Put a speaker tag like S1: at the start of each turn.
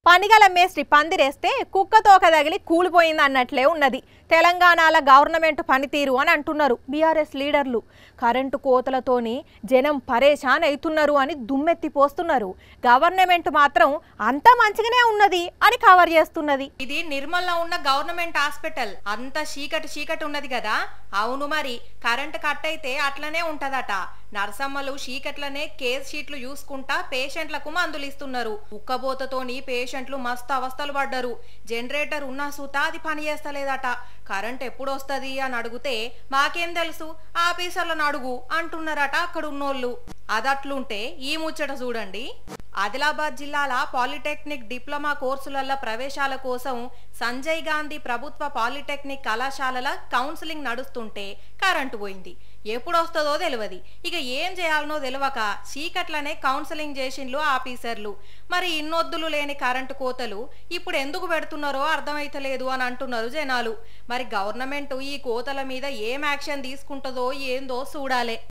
S1: పనిగల మేస్త్రి పందిరేస్తే కుక్క తోక తగిలి కూలిపోయింది అన్నట్లే ఉన్నది తెలంగాణలో గవర్నమెంట్ పనితీరు అని అంటున్నారు బీఆర్ఎస్ లీడర్లు కరెంటు కోతలతోని జనం పరేషాన్ అవుతున్నారు అని దుమ్మెత్తి పోస్తున్నారు గవర్నమెంట్ మాత్రం అంత మంచిగానే ఉన్నది అని కవర్ చేస్తున్నది
S2: ఇది నిర్మల్లో ఉన్న గవర్నమెంట్ హాస్పిటల్ అంత చీకటి చీకటి ఉన్నది కదా అవును మరి కరెంట్ కట్ అయితే అట్లనే ఉంటదట నర్సమ్మలు చీకట్లనే కేస్ షీట్లు చూసుకుంటా పేషెంట్లకు మందులు ఇస్తున్నారు ఉక్కబోతతోని పేషెంట్లు మస్తు అవస్థలు పడ్డారు జనరేటర్ ఉన్నా సూతా అది పని చేస్తలేదట కరెంట్ ఎప్పుడు వస్తది అని అడిగితే మాకేం తెలుసు ఆఫీసర్లను అడుగు అంటున్నారట అక్కడ ఉన్నోళ్ళు అదట్లుంటే ఈ ముచ్చట చూడండి ఆదిలాబాద్ జిల్లాల పాలిటెక్నిక్ డిప్లొమా కోర్సులలో ప్రవేశాల కోసం సంజయ్ గాంధీ ప్రభుత్వ పాలిటెక్నిక్ కళాశాలల కౌన్సిలింగ్ నడుస్తుంటే కరెంటు పోయింది ఎప్పుడు వస్తుందో తెలియదు ఇక ఏం చేయాలనో తెలియక చీకట్లనే కౌన్సిలింగ్ చేసిండ్లు ఆఫీసర్లు మరి ఇన్నొద్దులు లేని కరెంటు కోతలు ఇప్పుడు ఎందుకు పెడుతున్నారో అర్థమైతలేదు అని అంటున్నారు జనాలు మరి గవర్నమెంట్ ఈ కోతల మీద ఏం యాక్షన్ తీసుకుంటుందో ఏందో చూడాలే